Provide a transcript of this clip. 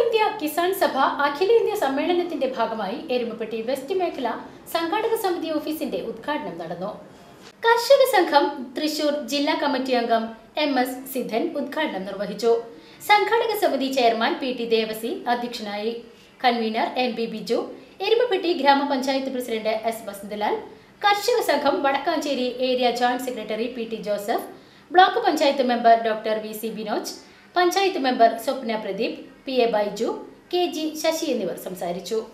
India Kisan സഭ അഖിലേന്ത്യാ സമ്മേളനത്തിന്റെ ഭാഗമായി എരുമപ്പെട്ടി വെസ്റ്റ് മേഖല സംഘാടക സമിതി ഓഫീസിന്റെ ഉദ്ഘാടനം നടന്നു കർഷക സംഘം തൃശൂർ ജില്ലാ കമ്മിറ്റി അംഗം എം എസ് സിദ്ധൻ ഉദ്ഘാടനം നിർവഹിച്ചു സംഘാടക സമിതി ചെയർമാൻ പി ടി ദേവസി അധ്യക്ഷനായി convener N B Biju Erumapetty ഗ്രാമപഞ്ചായത്ത് president S Vasanthalal Karshaka Sangham Vadakkanchery area joint secretary P T Joseph block panchayat member doctor V C Binoj panchayat member Swapna Pradeep P A Baiju K G Sasi എന്നിവർ സംസാരിച്ചു